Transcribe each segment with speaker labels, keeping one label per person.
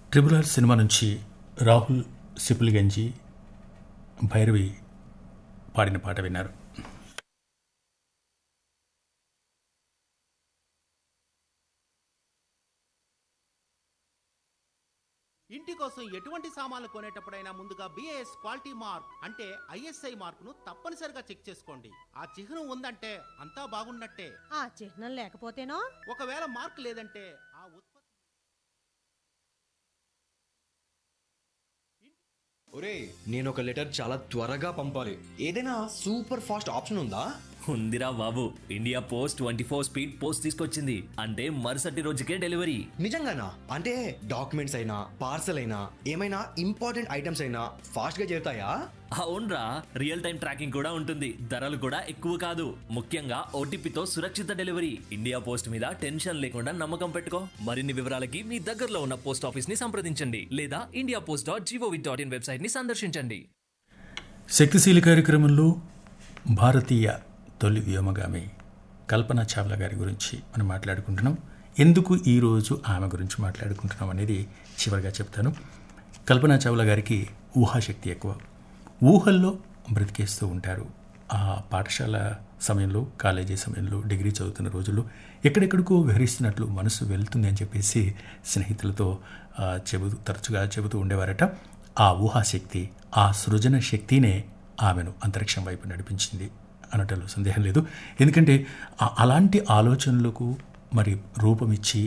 Speaker 1: triple R cinema నుంచి రాహుల్ సిపులిగంజి భైరవి పాడిన పాట విన్నారు
Speaker 2: ఇంటి కోసం ఎటువంటి సామాన్లు కొనేటప్పుడైనా ముందుగా బిఏఎస్ క్వాలిటీ మార్క్ అంటే ఐఎస్ఐ మార్కును తప్పనిసరిగా చెక్ చేసుకోండి ఆ చిహ్నం ఉందంటే అంతా బాగున్నట్టే
Speaker 3: ఆ చిహ్నం లేకపోతేనో
Speaker 2: ఒకవేళ మార్క్ లేదంటే ఆ ఉత్పత్తి
Speaker 4: ఒరే నేను ఒక లెటర్ చాలా త్వరగా పంపాలి ఏదైనా సూపర్ ఫాస్ట్ ఆప్షన్ ఉందా
Speaker 5: ఉందిరా బాబు India post twenty four speed post తీసుకొచ్చింది అంటే మరుసటి రోజుకే డెలివరీ
Speaker 4: నిజంగానా అంటే డాక్యుమెంట్స్ అయినా పార్సల్ అయినా ఏమైనా ఇంపార్టెంట్ ఐటమ్స్ అయినా ఫాస్ట్ గా చేరుతాయా
Speaker 5: అవునరా రియల్ టైం ట్రాకింగ్ కూడా ఉంటుంది ధరలు కూడా ఎక్కువ కాదు ముఖ్యంగా ఓటీపీతో సురక్షిత డెలివరీ ఇండియా పోస్ట్ మీద టెన్షన్ లేకుండా నమ్మకం పెట్టుకో మరిన్ని వివరాలకి మీ దగ్గరలో ఉన్న పోస్ట్ ఆఫీస్ ని సంప్రదించండి లేదా India post dot G O V dot in website ని సందర్శించండి
Speaker 1: శక్తిశీలి కార్యక్రమంలో భారతీయ తొలి వ్యోమగామి కల్పన చావ్లా గారి గురించి మనం మాట్లాడుకుంటున్నాం ఎందుకు ఈరోజు ఆమె గురించి మాట్లాడుకుంటున్నాం అనేది చివరిగా చెప్తాను కల్పన చావ్లా గారికి ఊహాశక్తి ఎక్కువ ఊహల్లో బ్రతికేస్తూ ఉంటారు ఆ పాఠశాల సమయంలో కాలేజీ సమయంలో డిగ్రీ చదువుతున్న రోజుల్లో ఎక్కడెక్కడికో విహరిస్తున్నట్లు మనసు వెళ్తుంది అని చెప్పేసి స్నేహితులతో ఆ, చెబుతూ తరచుగా చెబుతూ ఉండేవారట ఆ ఊహాశక్తి ఆ సృజన శక్తినే ఆమెను అంతరిక్షం వైపు నడిపించింది అనటంలో సందేహం లేదు ఎందుకంటే ఆ- అలాంటి ఆలోచనలకు మరి రూపమిచ్చి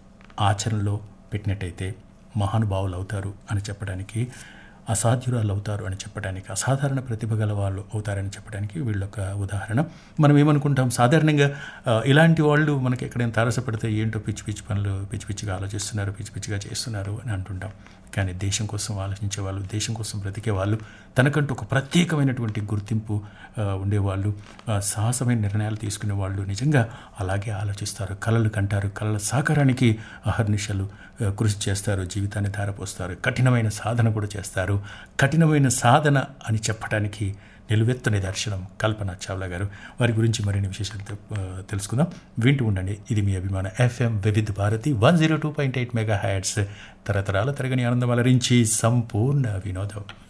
Speaker 1: ఆచరణలో పెట్టినట్టయితే మహానుభావులు అవుతారు అని చెప్పడానికి అసాధ్యురాలు అవుతారు అని చెప్పడానికి అసాధారణ ప్రతిభ గల వాళ్ళు అవుతారని చెప్పడానికి వీళ్ళొక ఉదాహరణ మనం ఏమనుకుంటాం సాధారణంగా ఆ, ఇలాంటి వాళ్ళు మనకి ఎక్కడైనా తారసపడితే ఏంటో పిచ్చి పిచ్చి పనులు పిచ్చి పిచ్చిగా ఆలోచిస్తున్నారు పిచ్చి పిచ్చిగా చేస్తున్నారు అని అంటుంటాం కానీ దేశం కోసం ఆలోచించే వాళ్ళు దేశం కోసం బ్రతికే వాళ్ళు తనకంటూ ఒక ప్రత్యేకమైనటువంటి గుర్తింపు ఆ, ఉండేవాళ్ళు ఆ, సాహసమైన నిర్ణయాలు తీసుకునే వాళ్ళు నిజంగా అలాగే ఆలోచిస్తారు కళలు కంటారు కళల సాకారానికి అహర్నిశలు ఆ, కృషి చేస్తారు జీవితాన్ని ధారపోస్తారు కఠినమైన సాధన కూడా చేస్తారు కఠినమైన సాధన అని చెప్పడానికి నిలువెత్తు నిదర్శనం కల్పన చావ్లా గారు వారి గురించి మరిన్ని విశేషాలు తె- ఆ, తెలుసుకుందాం వింటూ ఉండండి ఇది మీ అభిమాన F M Vividh Bharati one zero two point eight mega hertz తరతరాల తరగని ఆనందం అలరించి సంపూర్ణ వినోదం